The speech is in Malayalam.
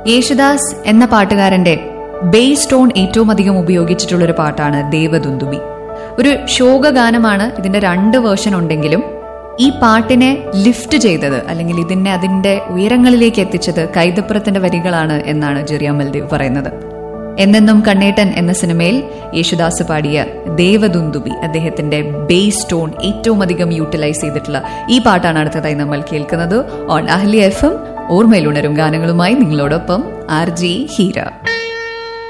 യേശുദാസ് എന്ന പാട്ടുകാരന്റെ ബേസ് ടോൺ ഏറ്റവും അധികം ഉപയോഗിച്ചിട്ടുള്ള ഒരു പാട്ടാണ് ദേവദുന്ദുബി ഒരു ശോകഗാനമാണ് ഇതിന്റെ രണ്ട് വേർഷൻ ഉണ്ടെങ്കിലും ഈ പാട്ടിനെ ലിഫ്റ്റ് ചെയ്തത് അല്ലെങ്കിൽ ഇതിനെ അതിന്റെ ഉയരങ്ങളിലേക്ക് എത്തിച്ചത് കൈതപ്പുറത്തിന്റെ വരികളാണ് എന്നാണ് ജെറിയ മൽദേവ് പറയുന്നത് എന്നെന്നും കണ്ണേട്ടൻ എന്ന സിനിമയിൽ യേശുദാസ് പാടിയ ദേവദുന്ദുബി അദ്ദേഹത്തിന്റെ ബേസ് ടോൺ ഏറ്റവും അധികം യൂട്ടിലൈസ് ചെയ്തിട്ടുള്ള ഈ പാട്ടാണ് അടുത്തതായി നമ്മൾ കേൾക്കുന്നത് ഓൺ അഹ്ലി എഫ് എം ഓർമ്മയിലുണരും ഗാനങ്ങളുമായി നിങ്ങളോടൊപ്പം ആർ ജി ഹീര